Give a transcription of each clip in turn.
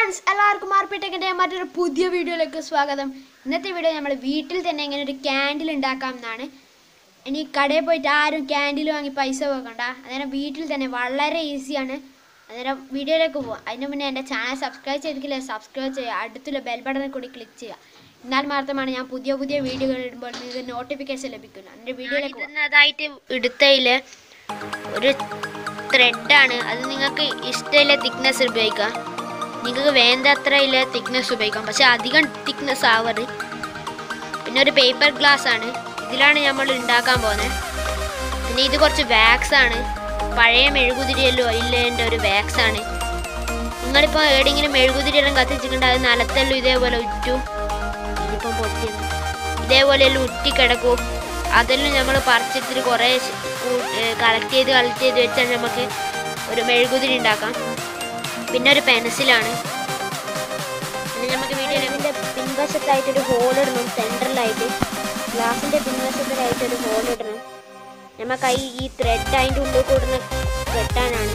friends എല്ലാവർക്കും മാർപ്പിട്ടേക്കിൻ്റെ മറ്റൊരു പുതിയ വീഡിയോയിലേക്ക് സ്വാഗതം ഇന്നത്തെ വീഡിയോ നമ്മൾ വീട്ടിൽ തന്നെ എങ്ങനെ ഒരു ക്യാൻഡിൽ ഉണ്ടാക്കാം എന്നാണ് ഇനി കടയിൽ പോയിട്ട് ആരും ക്യാൻഡിൽ വാങ്ങി പൈസ വെക്കണ്ട അന്നേരം വീട്ടിൽ തന്നെ വളരെ ഈസിയാണ് അന്നേരം വീഡിയോയിലേക്ക് പോവാം അതിന് മുന്നേ എൻ്റെ ചാനൽ സബ്സ്ക്രൈബ് ചെയ്തിട്ടില്ല സബ്സ്ക്രൈബ് ചെയ്യുക അടുത്തുള്ള ബെൽ ബട്ടണിൽ കൂടി ക്ലിക്ക് ചെയ്യുക എന്നാൽ മാത്രമാണ് ഞാൻ പുതിയ പുതിയ വീഡിയോകൾ ഇടുമ്പോൾ നിങ്ങൾക്ക് നോട്ടിഫിക്കേഷൻ ലഭിക്കുള്ളൂ എൻ്റെ വീഡിയോയിലേക്ക് ഇടുന്നതായിട്ട് എടുത്തതിൽ ഒരു ത്രെഡാണ് അത് നിങ്ങൾക്ക് ഇഷ്ടമുള്ള തിക്നെസ് ഉപയോഗിക്കാം നിങ്ങൾക്ക് വേണ്ടത്ര ഇല്ല തിക്നെസ് ഉപയോഗിക്കാം പക്ഷെ അധികം തിക്നെസ് ആവരുത് പിന്നെ ഒരു പേപ്പർ ഗ്ലാസ് ആണ് ഇതിലാണ് നമ്മൾ ഉണ്ടാക്കാൻ പോകുന്നത് പിന്നെ ഇത് കുറച്ച് വാക്സ് ആണ് പഴയ മെഴുകുതിരിയല്ലോ ഇല്ലേൻ്റെ ഒരു വാക്സ് ആണ് നിങ്ങളിപ്പോൾ എവിടെയെങ്കിലും മെഴുകുതിരിയെല്ലാം കത്തിച്ചിട്ടുണ്ട് അത് നിലത്തെല്ലാം ഇതേപോലെ ഉറ്റു ഇതിപ്പം പൊട്ടിയത് ഇതേപോലെ എല്ലാം ഉറ്റി കിടക്കൂ അതെല്ലാം നമ്മൾ പറിച്ചെടുത്തിട്ട് കുറേ കളക്ട് ചെയ്ത് കളക്ട് ചെയ്ത് വെച്ചാൽ നമുക്ക് ഒരു മെഴുകുതിരി ഉണ്ടാക്കാം പിന്നെ ഒരു പെൻസിലാണ് പിന്നെ നമുക്ക് വീഡിയോയിൽ ഇതിന്റെ പിൻവശത്തായിട്ട് ഒരു ഹോൾ ഇടണം സെൻട്രലായിട്ട് ഗ്ലാസിന്റെ പിൻവശത്തിലായിട്ട് ഒരു ഹോൾ ഇടണം നമുക്ക് ഈ ഈ ത്രെഡ് അതിൻ്റെ ഉള്ളിൽ കൂടുന്ന കെട്ടാനാണ്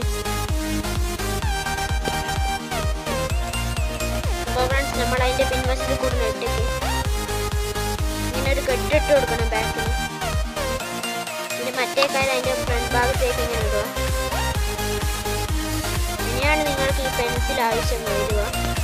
അപ്പോൾ ഫ്രണ്ട്സ് നമ്മൾ അതിൻ്റെ പിൻവശത്ത് കൂടുന്ന ഇട്ടിട്ട് ഇങ്ങനെ ഒരു കെട്ടിട്ട് കൊടുക്കണം ബാക്കിൽ പിന്നെ മറ്റേ കാര്യം അതിൻ്റെ ഫ്രണ്ട് ഭാഗത്തേക്ക് ഇങ്ങനെ ഇടുക ഇങ്ങനെയാണ് നിങ്ങൾക്ക് ഈ പെൻസിൽ ആവശ്യം വരിക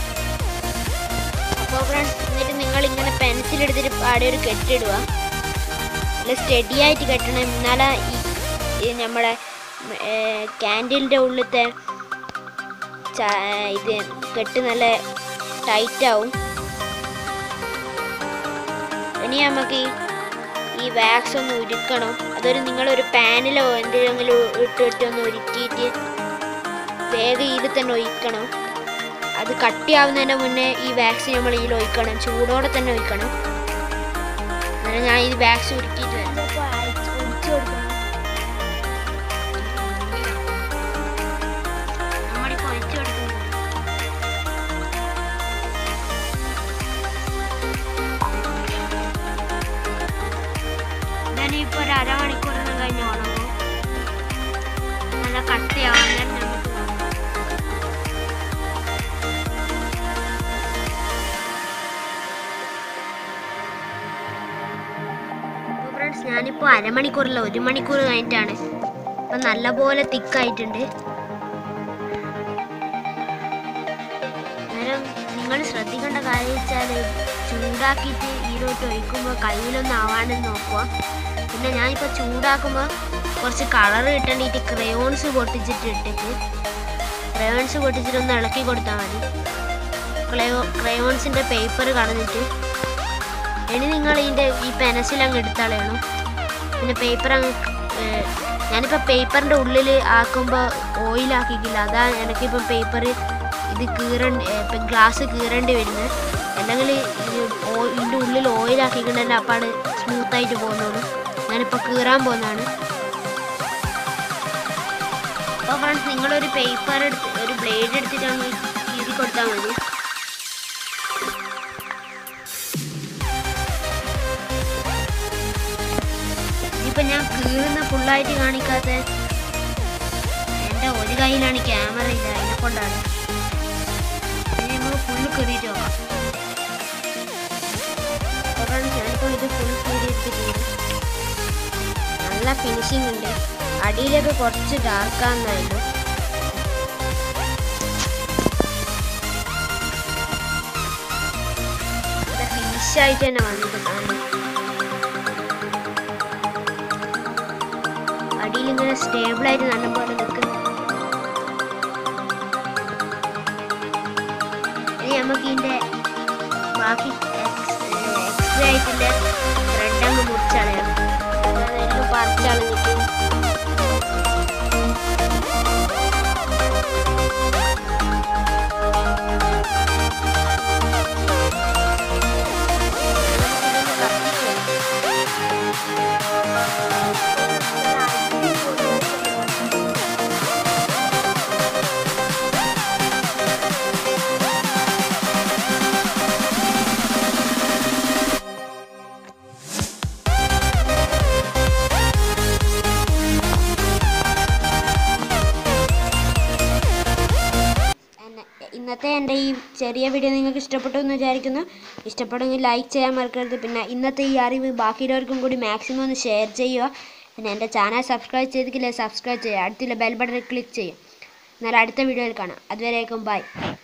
അപ്പോൾ ഫ്രണ്ട്സ് എന്നിട്ട് നിങ്ങൾ ഇങ്ങനെ പെൻസിൽ എടുത്തിട്ട് പാടെ ഒരു കെട്ടിടുക നല്ല സ്റ്റഡി ആയിട്ട് കെട്ടണം എന്നാലേ ഈ ഈ നമ്മുടെ ക്യാൻഡിലിൻ്റെ ഉള്ളിലത്തെ ച- ഇത് കെട്ട് നല്ല ടൈറ്റ് ആവും ഇനി നമുക്ക് ഈ ഈ വാക്സ് ഒന്ന് ഉരുക്കണം അതൊരു നിങ്ങളൊരു പാനിലോ എന്തെങ്കിലും ഇട്ടിട്ട് ഒന്ന് ഉരുക്കിയിട്ട് വേഗം ഇതിൽ തന്നെ ഒഴിക്കണം അത് കട്ടിയാവുന്നതിന് മുന്നേ ഈ വാക്സ് നമ്മൾ ഇതിൽ ഒഴിക്കണം ചൂടോടെ തന്നെ ഒഴിക്കണം അങ്ങനെ ഞാൻ ഈ വാക്സ് ഉരുക്കിയിട്ട് വരാം ഇതിപ്പോ അഴിച്ച് ഒഴിച്ച് കൊടുക്കണം നമ്മളിപ്പോൾ ഒഴിച്ചു കൊടുക്കുന്നത് ഇതാനിപ്പോൾ ഒരു അരമണിക്കൂറൊന്നും കഴിഞ്ഞ് ഉണങ്ങും നല്ല കട്ടിയാവും അന്നേരം നമുക്ക് നോക്കാം ഫ്രണ്ട്സ് ഞാനിപ്പോൾ അരമണിക്കൂറല്ല ഒരു മണിക്കൂർ കഴിഞ്ഞിട്ടാണ് അപ്പം നല്ലപോലെ തിക്കായിട്ടുണ്ട് അന്നേരം നിങ്ങൾ ശ്രദ്ധിക്കേണ്ട കാര്യം വെച്ചാൽ ചൂടാക്കിയിട്ട് ഈരോട്ട് ഒഴിക്കുമ്പോൾ കയ്യിലൊന്നും ആവാണ്ടെന്ന് നോക്കുക പിന്നെ ഞാനിപ്പോൾ ചൂടാക്കുമ്പോൾ കുറച്ച് കളർ കിട്ടേണ്ടിയിട്ട് ക്രയോൺസ് പൊട്ടിച്ചിട്ട് ഇട്ടിട്ട് ക്രയോൺസ് പൊട്ടിച്ചിട്ട് ഒന്ന് ഇളക്കി കൊടുത്താൽ മതി ക്രയോ ക്രയോൺസിൻ്റെ പേപ്പർ കളഞ്ഞിട്ട് ഇനി നിങ്ങൾ ഇതിൻ്റെ ഈ പെൻസിൽ അങ്ങ് എടുത്താളയണം പിന്നെ പേപ്പർ അങ്ങ് ഏഹ്, ഞാനിപ്പോൾ പേപ്പറിൻ്റെ ഉള്ളിൽ ആക്കുമ്പോൾ ഓയിലാക്കിക്കില്ല അതാ എനിക്കിപ്പം പേപ്പർ ഇത് കീറേണ്ട ഇപ്പം ഗ്ലാസ് കീറേണ്ടി വരുന്നത് അല്ലെങ്കിൽ ഇതിൻ്റെ ഉള്ളിൽ ഓയിലാക്കിയിട്ടുണ്ടെങ്കിൽ അപ്പാട് സ്മൂത്തായിട്ട് പോകുന്നുള്ളൂ ഞാനിപ്പോൾ കീറാൻ പോകുന്നതാണ് അപ്പോൾ ഫ്രണ്ട്സ് നിങ്ങളൊരു പേപ്പർ എടുത്ത് ഒരു ബ്ലേഡ് എടുത്തിട്ട് അങ്ങ് കീറി കൊടുത്താൽ മതി ഇപ്പൊ ഞാൻ കീറുന്ന ഫുള്ളായിട്ട് കാണിക്കാത്ത എൻ്റെ ഒരു കയ്യിലാണ് ക്യാമറ ഇല്ല അതിനെ കൊണ്ടാണ് ഇനി നമുക്ക് ഫുള്ള് കീറിയിട്ട് നോക്കാം അപ്പോഴാണ് ഞാനിപ്പോൾ ഇത് ഫുൾ കീറിയെടുത്തിട്ടുണ്ട് നല്ല ഫിനിഷിംഗ് ഉണ്ട് അടിയിലൊക്കെ കുറച്ച് ഡാർക്കാന്നായിരുന്നു ഫിനിഷായിട്ട് തന്നെ വന്നിട്ടുണ്ട് അടിയിൽ ഇങ്ങനെ സ്റ്റേബിൾ ആയിട്ട് നല്ലപോലെ നിൽക്കുന്നു ഇനി നമുക്ക് ഇതിന്റെ ബാക്കി എക്സ്ട്രാ ആയിട്ടുള്ള ത്രെഡ് അങ്ങ് മുറിച്ചളയണം അതെല്ലാം പറിച്ചളഞ്ഞിട്ട് ചെറിയ വീഡിയോ നിങ്ങൾക്ക് ഇഷ്ടപ്പെട്ടു എന്ന് വിചാരിക്കുന്നു ഇഷ്ടപ്പെടുമെങ്കിൽ ലൈക്ക് ചെയ്യാൻ മറക്കരുത് പിന്നെ ഇന്നത്തെ ഈ അറിവ് ബാക്കിയുള്ളവർക്കും കൂടി മാക്സിമം ഒന്ന് ഷെയർ ചെയ്യുക പിന്നെ എൻ്റെ ചാനൽ സബ്സ്ക്രൈബ് ചെയ്തിട്ടില്ലേ സബ്സ്ക്രൈബ് ചെയ്യുക അടുത്തുള്ള ബെൽ ബട്ടൺ ക്ലിക്ക് ചെയ്യും എന്നാൽ അടുത്ത വീഡിയോയിൽ കാണാം അതുവരേക്കും ബൈ